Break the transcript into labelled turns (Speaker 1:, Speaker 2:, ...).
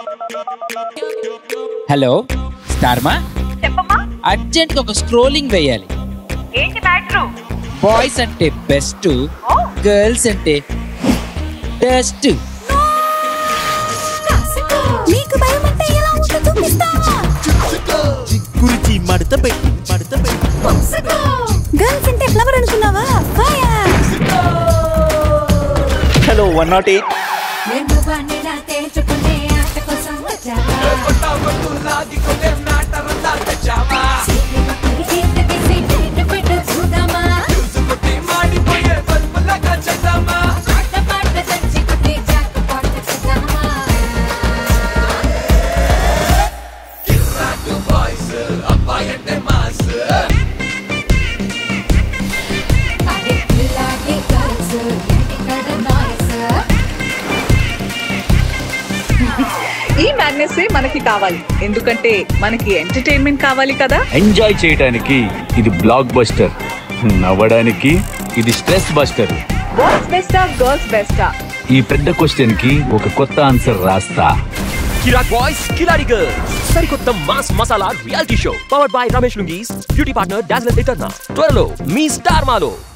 Speaker 1: hello Star Maa
Speaker 2: చెప్పమ్మా
Speaker 1: urgent ఒక scrolling వేయాలి
Speaker 2: ఏంటి మ్యాటర్
Speaker 1: బాయ్స్ అంటే బెస్ట్ గర్ల్స్ అంటే బెస్ట్
Speaker 3: నీకు భయం అంటే ఎలా ఉంటుందో చూపిస్తా
Speaker 4: గురించి మడత పెట్టి మడత పెట్టి
Speaker 3: గర్ల్స్ అంటే ఫ్లవర్ అనుకున్నావా fire
Speaker 4: hello one not eight
Speaker 3: నేను బండిలా తేల్చుకునే ఆట కోసం వచ్చావా సీటు తీసి టైట్ పెట్టు చూద్దామా పాట పాట చచ్చి కొట్టి జాక్ పాట చేద్దామా అరే పిల్లాడి గర్ల్స్ ఇక్కడ నాయిస్
Speaker 2: ఈ మ్యాగ్నెస్ మనకి కావాలి ఎందుకంటే మనకి ఎంటర్టైన్మెంట్ కావాలి కదా
Speaker 5: ఎంజాయ్ చేయడానికి ఇది బ్లాక్ బస్టర్ నవ్వడానికి ఇది స్ట్రెస్ బస్టర్
Speaker 2: బాయ్స్ బెస్టా గర్ల్స్ బెస్టా
Speaker 5: ఈ పెద్ద క్వశ్చన్ కి ఒక కొత్త ఆన్సర్ రాస్తా
Speaker 6: కిరాక్ బాయ్స్ కిలాడి గర్ల్స్ సరికొత్త mass masala reality show powered by Ramesh lungis beauty partner dazzler Eterna త్వరలో మీ స్టార్ మాలో